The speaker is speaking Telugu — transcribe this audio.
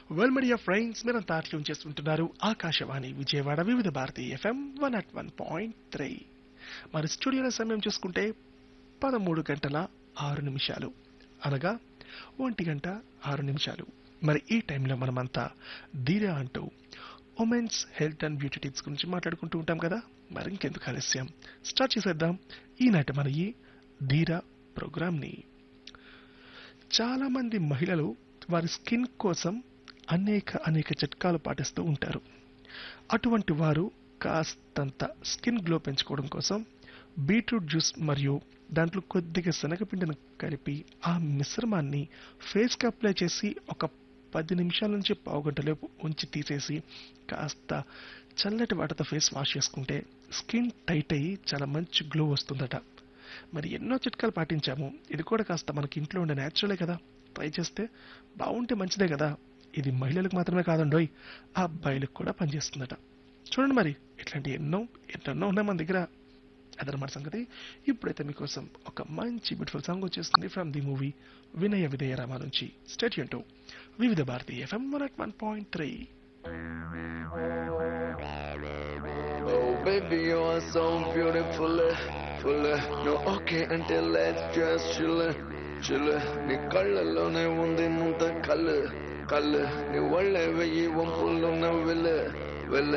వెల్ మీడియా ఫ్రెండ్స్ మీరంతా ట్యూన్ చేస్తుంటున్నారు Akashvani Vijayawada Vividh Bharati FM one at one point three మరి స్టూడియోలో సమయం చూసుకుంటే పదమూడు గంటల ఆరు నిమిషాలు అనగా ఒంటి గంట ఆరు నిమిషాలు మరి ఈ టైంలో మనమంతా ధీరా అంటూ women's health and beauty tips గురించి మాట్లాడుకుంటూ ఉంటాం కదా మరి ఇంకెందుకు ఆలస్యం స్టార్ట్ చేసేద్దాం ఈనాటి మన ఈ ధీరా ప్రోగ్రామ్ని చాలా మంది మహిళలు వారి స్కిన్ కోసం అనేక అనేక చిట్కాలు పాటిస్తూ ఉంటారు అటువంటి వారు కాస్తంత స్కిన్ గ్లో పెంచుకోవడం కోసం బీట్రూట్ జ్యూస్ మరియు దాంట్లో కొద్దిగా శనగపిండిని కలిపి ఆ మిశ్రమాన్ని ఫేస్కి అప్లై చేసి ఒక పది నిమిషాల నుంచి పావు గంట లోపు ఉంచి తీసేసి కాస్త చల్లటి వాటితో ఫేస్ వాష్ చేసుకుంటే స్కిన్ టైట్ అయ్యి చాలా మంచి గ్లో వస్తుందట మరి ఎన్నో చిట్కాలు పాటించాము ఇది కూడా కాస్త మనకి ఇంట్లో ఉండే న్యాచురలే కదా ట్రై చేస్తే బాగుంటే మంచిదే కదా ఇది మహిళలకు మాత్రమే కాదండోయ్ ఆ అబ్బాయిలకు కూడా పనిచేస్తుందట చూడండి మరి ఇట్లాంటి ఎన్నో ఎన్నెన్నో ఉన్నాయి మన దగ్గర అదనమాట సంగతి ఇప్పుడైతే మీకోసం ఒక మంచి బ్యూటిఫుల్ సాంగ్ వచ్చేస్తుంది from the movie Vinaya Vidheya Rama నుంచి stay tuned to Vividh Bharati FM one at one point three Oh baby, you are so beautiful, full. No okay until let's just chill, chill. నీ కళ్ళలోనే ఉంది ముంత కళ్ళు కళ్ళు నీ ఒళ్ళే వెయ్యి వంపులున్న వెళ్ళ వెళ్ళ